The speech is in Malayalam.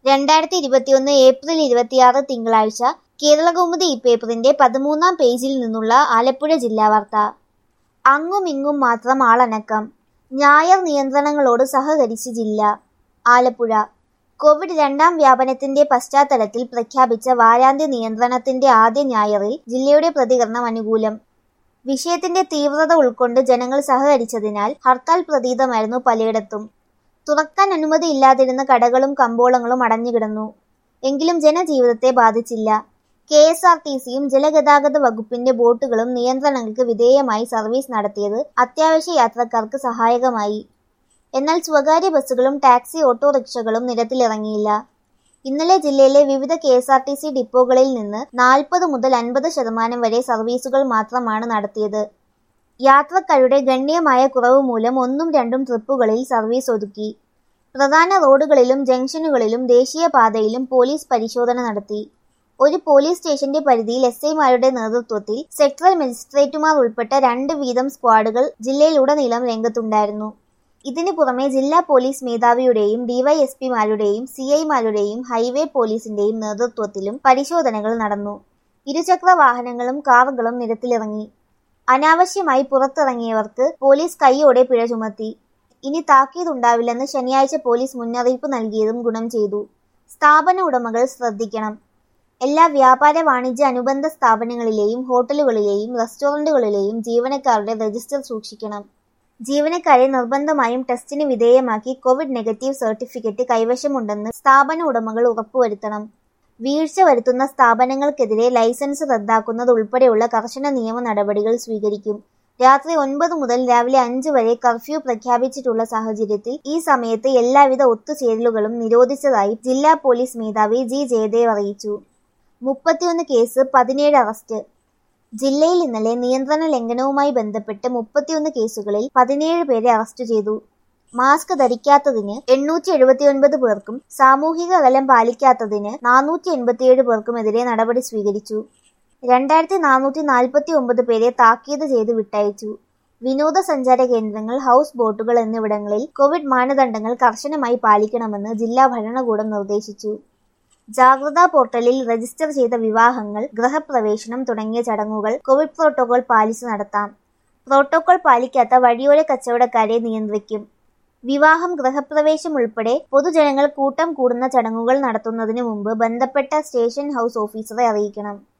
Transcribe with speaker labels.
Speaker 1: രണ്ടായിരത്തി ഇരുപത്തിയൊന്ന് ഏപ്രിൽ ഇരുപത്തിയാറ് തിങ്കളാഴ്ച കേരളകൗമുദി ഇപ്പേപ്പറിന്റെ പതിമൂന്നാം പേജിൽ നിന്നുള്ള ആലപ്പുഴ ജില്ലാ വാർത്ത അങ്ങുമിങ്ങും മാത്രം ആളനക്കം ഞായർ നിയന്ത്രണങ്ങളോട് സഹകരിച്ച് ജില്ല ആലപ്പുഴ കോവിഡ് രണ്ടാം വ്യാപനത്തിന്റെ പശ്ചാത്തലത്തിൽ പ്രഖ്യാപിച്ച വാരാന്ത്യ നിയന്ത്രണത്തിന്റെ ആദ്യ ഞായറിൽ ജില്ലയുടെ പ്രതികരണം അനുകൂലം വിഷയത്തിന്റെ തീവ്രത ഉൾക്കൊണ്ട് ജനങ്ങൾ സഹകരിച്ചതിനാൽ ഹർത്താൽ പ്രതീതമായിരുന്നു പലയിടത്തും തുറക്കാൻ അനുമതിയില്ലാതിരുന്ന കടകളും കമ്പോളങ്ങളും അടഞ്ഞുകിടന്നു എങ്കിലും ജനജീവിതത്തെ ബാധിച്ചില്ല കെ എസ് ആർ ടി സിയും ജലഗതാഗത വകുപ്പിന്റെ ബോട്ടുകളും നിയന്ത്രണങ്ങൾക്ക് വിധേയമായി സർവീസ് നടത്തിയത് അത്യാവശ്യ യാത്രക്കാർക്ക് സഹായകമായി എന്നാൽ സ്വകാര്യ ബസ്സുകളും ടാക്സി ഓട്ടോറിക്ഷകളും നിരത്തിലിറങ്ങിയില്ല ഇന്നലെ ജില്ലയിലെ വിവിധ K S R T C ഡിപ്പോകളിൽ നിന്ന് നാൽപ്പത് മുതൽ അൻപത് ശതമാനം വരെ സർവീസുകൾ മാത്രമാണ് നടത്തിയത് യാത്രക്കാരുടെ ഗണ്യമായ കുറവ് മൂലം ഒന്നും രണ്ടും ട്രിപ്പുകളിൽ സർവീസ് ഒതുക്കി പ്രധാന റോഡുകളിലും ജംഗ്ഷനുകളിലും ദേശീയപാതയിലും പോലീസ് പരിശോധന നടത്തി ഒരു പോലീസ് സ്റ്റേഷന്റെ പരിധിയിൽ എസ് ഐമാരുടെ നേതൃത്വത്തിൽ സെക്ടറൽ മജിസ്ട്രേറ്റുമാർ ഉൾപ്പെട്ട രണ്ട് വീതം സ്ക്വാഡുകൾ ജില്ലയിലുടനീളം രംഗത്തുണ്ടായിരുന്നു ഇതിനു പുറമെ ജില്ലാ പോലീസ് മേധാവിയുടെയും ഡിവൈഎസ്പിമാരുടെയും സി ഐമാരുടെയും ഹൈവേ പോലീസിന്റെയും നേതൃത്വത്തിലും പരിശോധനകൾ നടന്നു ഇരുചക്ര വാഹനങ്ങളും കാറുകളും നിരത്തിലിറങ്ങി അനാവശ്യമായി പുറത്തിറങ്ങിയവർക്ക് പോലീസ് കൈയോടെ പിഴ ചുമത്തി ഇനി താക്കീതുണ്ടാവില്ലെന്ന് ശനിയാഴ്ച പോലീസ് മുന്നറിയിപ്പ് നൽകിയതും ഗുണം ചെയ്തു സ്ഥാപന ഉടമകൾ ശ്രദ്ധിക്കണം എല്ലാ വ്യാപാര വാണിജ്യ അനുബന്ധ സ്ഥാപനങ്ങളിലെയും ഹോട്ടലുകളിലെയും റെസ്റ്റോറന്റുകളിലെയും ജീവനക്കാരുടെ രജിസ്റ്റർ സൂക്ഷിക്കണം ജീവനക്കാരെ നിർബന്ധമായും ടെസ്റ്റിന് വിധേയമാക്കി കോവിഡ് നെഗറ്റീവ് സർട്ടിഫിക്കറ്റ് കൈവശമുണ്ടെന്ന് സ്ഥാപന ഉടമകൾ ഉറപ്പുവരുത്തണം വീഴ്ച വരുത്തുന്ന സ്ഥാപനങ്ങൾക്കെതിരെ ലൈസൻസ് റദ്ദാക്കുന്നത് ഉൾപ്പെടെയുള്ള കർശന നിയമ നടപടികൾ സ്വീകരിക്കും രാത്രി ഒൻപത് മുതൽ രാവിലെ അഞ്ച് വരെ കർഫ്യൂ പ്രഖ്യാപിച്ചിട്ടുള്ള സാഹചര്യത്തിൽ ഈ സമയത്ത് എല്ലാവിധ ഒത്തുചേരലുകളും നിരോധിച്ചതായി ജില്ലാ പോലീസ് മേധാവി ജി ജയദേവ് അറിയിച്ചു മുപ്പത്തിയൊന്ന് കേസ് പതിനേഴ് അറസ്റ്റ് ജില്ലയിൽ ഇന്നലെ നിയന്ത്രണ ലംഘനവുമായി ബന്ധപ്പെട്ട് മുപ്പത്തിയൊന്ന് കേസുകളിൽ പതിനേഴ് പേരെ അറസ്റ്റ് ചെയ്തു മാസ്ക് ധരിക്കാത്തതിന് എണ്ണൂറ്റി എഴുപത്തിയൊൻപത് പേർക്കും സാമൂഹിക അകലം പാലിക്കാത്തതിന് നാനൂറ്റി എൺപത്തിയേഴ് പേർക്കുമെതിരെ നടപടി സ്വീകരിച്ചു രണ്ടായിരത്തി നാനൂറ്റി നാൽപ്പത്തി ഒമ്പത് പേരെ താക്കീത് ചെയ്ത് വിട്ടയച്ചു വിനോദസഞ്ചാര കേന്ദ്രങ്ങൾ ഹൗസ് ബോട്ടുകൾ എന്നിവിടങ്ങളിൽ കോവിഡ് മാനദണ്ഡങ്ങൾ കർശനമായി പാലിക്കണമെന്ന് ജില്ലാ ഭരണകൂടം നിർദ്ദേശിച്ചു ജാഗ്രതാ പോർട്ടലിൽ രജിസ്റ്റർ ചെയ്ത വിവാഹങ്ങൾ ഗൃഹപ്രവേശനം തുടങ്ങിയ ചടങ്ങുകൾ കോവിഡ് പ്രോട്ടോകോൾ പാലിച്ച് നടത്താം പ്രോട്ടോകോൾ പാലിക്കാത്ത വഴിയോര കച്ചവടക്കാരെ നിയന്ത്രിക്കും വിവാഹം ഗൃഹപ്രവേശം ഉൾപ്പെടെ പൊതുജനങ്ങൾ കൂട്ടം കൂടുന്ന ചടങ്ങുകൾ നടത്തുന്നതിന് മുമ്പ് ബന്ധപ്പെട്ട സ്റ്റേഷൻ ഹൗസ് ഓഫീസറെ അറിയിക്കണം